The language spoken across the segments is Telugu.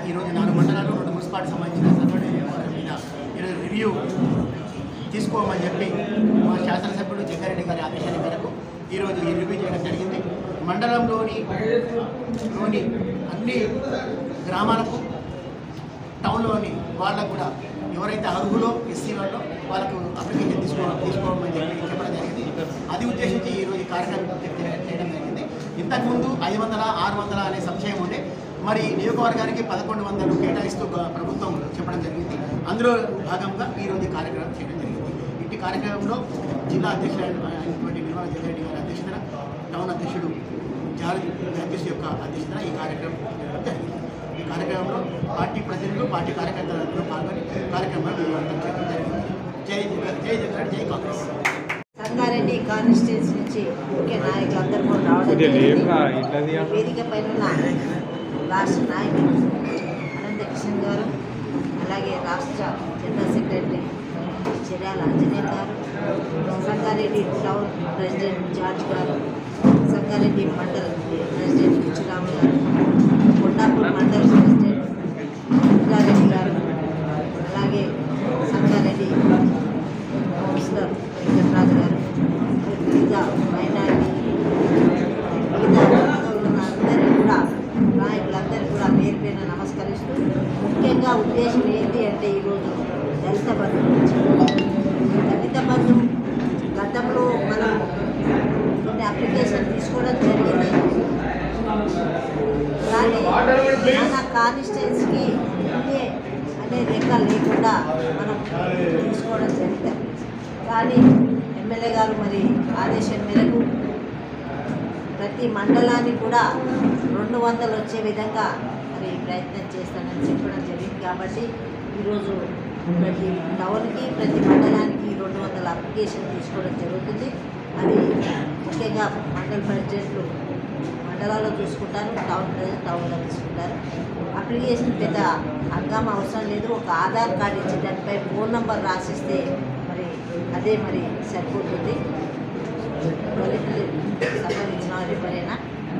ఈరోజు నాలుగు మండలాలు రెండు మున్సిపాలిటీ సంబంధించిన సర్వే వ్యవహారం మీద ఈరోజు రివ్యూ తీసుకోమని చెప్పి మా శాసనసభ్యుడు జగ్గారెడ్డి గారి ఆదేశాల మేరకు ఈరోజు ఈ రివ్యూ చేయడం జరిగింది మండలంలోని లోని అన్ని గ్రామాలకు టౌన్లోని వాళ్ళకు కూడా ఎవరైతే అర్హులో ఎస్సీలలో వాళ్ళకు అప్లికేషన్ తీసుకోవడం తీసుకోవడం చెప్పి చెప్పడం జరిగింది అది ఉద్దేశించి ఈరోజు ఈ కార్యక్రమం చే- చేయడం జరిగింది ఇంతకుముందు ఐదు వందల ఆరు వందల అనే సంశయం ఉండే మరి నియోజకవర్గానికి పదకొండు వందలు కేటాయిస్తూ గ- ప్రభుత్వం చెప్పడం జరిగింది అందులో భాగంగా ఈరోజు ఈ కార్యక్రమం చేయడం జరిగింది ఇట్టి కార్యక్రమంలో జిల్లా అధ్యక్షుడు అయినటువంటి నిర్మల జగ్గారెడ్డి గారి అధ్యక్షతన టౌన్ అధ్యక్షుడు జార్జ్ జడ్జెస్ యొక్క అధ్యక్షతన ఈ కార్యక్రమం జరగడం జరిగింది ఈ కార్యక్రమంలో పార్టీ ప్రతినిధులు పార్టీ కార్యకర్తలందరూ పాల్గొని కార్యక్రమాన్ని విజయవంతం చేయడం జరిగింది జై జగన్ జై జగన్ జై కాంగ్రెస్ సంగారెడ్డి కాన్స్టిట్యూన్సీ నుంచి ముఖ్య నాయకులందరూ కూడా రావడం జరిగింది ఈ వేదిక పైన ఉన్న రాష్ట్ర నాయకులు అనంతకృష్ణ గారు అలాగే రాష్ట్ర జనరల్ సెక్రటరీ చిర్యాల ఆంజనేయ గారు సంగారెడ్డి టౌన్ ప్రెసిడెంట్ జార్జ్ గారు సంగారెడ్డి మండల్ ప్రెసిడెంట్ బుచ్చిరాము గారు కొండాపూర్ మండల్ ప్రెసిడెంట్ రుద్రారెడ్డి గారు అలాగే సంగారెడ్డి కౌన్సిలర్ వెంకటరాజు గారు వివిధ మైనారిటీ మిగతా వర్గాల్లో ఉన్న అందరికీ కూడా నాయకులందరికీ కూడా పేరు పేరున నమస్కరిస్తూ ముఖ్యంగా ఉద్దేశం ఏంటి అంటే ఈరోజు దళిత బంధు గురించి దళిత బంధు గతంలో మనం కొన్ని అప్లికేషన్ తీసుకోవడం జరిగింది కానీ మన కాన్స్టిట్యున్సీకి ఇదే అనే లెక్క లేకుండా మనం తీసుకోవడం జరిగింది కానీ ఎమ్మెల్యే గారు మరి ఆదేశం మేరకు ప్రతి మండలానికి కూడా రెండు వందలు వచ్చే విధంగా మరి ప్రయత్నం చేస్తానని చెప్పడం జరిగింది కాబట్టి ఈరోజు ప్రతి టౌన్కి ప్రతి మండలానికి రెండు వందల అప్లికేషన్ తీసుకోవడం జరుగుతుంది అది ముఖ్యంగా మండల ప్రెసిడెంట్లు మండలాల్లో చూసుకుంటారు టౌన్ ప్రెసిడెంట్ టౌన్లో తీసుకుంటారు అప్లికేషన్ పెద్ద హంగామ అవసరం లేదు ఒక ఆధార్ కార్డు ఇచ్చి దానిపై ఫోన్ నెంబర్ రాసిస్తే మరి అదే మరి సరిపోతుంది దళితులు సంబంధించిన వారు ఎవరైనా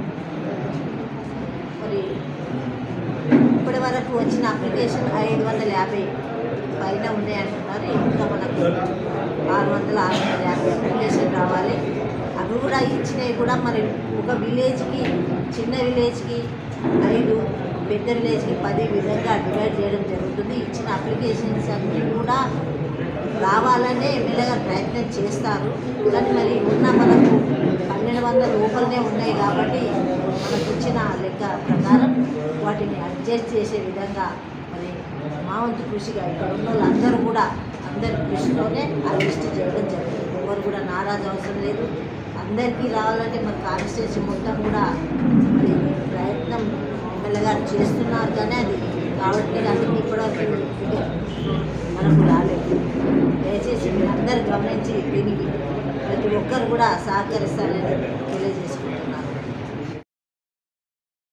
మరి ఇప్పటి వరకు వచ్చిన అప్లికేషన్ ఐదు వందల యాభై పైన ఉన్నాయంటున్నారు ఇంకా మనకు ఆరు వందల ఆరు వందల యాభై అప్లికేషన్ రావాలి అవి కూడా ఇచ్చినవి కూడా మరి ఒక విలేజ్కి చిన్న విలేజ్కి ఐదు పెద్ద విలేజ్కి పది విధంగా డివైడ్ చేయడం జరుగుతుంది ఇచ్చిన అప్లికేషన్స్ అన్నీ కూడా రావాలనే ఎమ్మెల్యే గారు ప్రయత్నం చేస్తారు కానీ మరి ఉన్న మనకు పన్నెండు వందల లోపలనే ఉన్నాయి కాబట్టి మనకు ఇచ్చిన లెక్క ప్రకారం వాటిని అడ్జస్ట్ చేసే విధంగా మరి మా వంతు కృషిగా ఇక్కడ ఉన్న వాళ్ళందరూ కూడా అందరి కృషితోనే ఆ లిస్ట్ చేయడం జరుగుతుంది ఎవరు కూడా నారాజు అవసరం లేదు అందరికీ రావాలంటే మరి కాన్స్టిట్యూన్సీ మొత్తం కూడా మరి ప్రయత్నం ఎమ్మెల్యే గారు చేస్తున్నారు కానీ అది కాబట్టి అందుకే ఇప్పటివరకు ఫిగర్ మనకు రాలేదు దయచేసి మీరు అందరు గమనించి దీనికి ప్రతి ఒక్కరు కూడా సహకరిస్తారని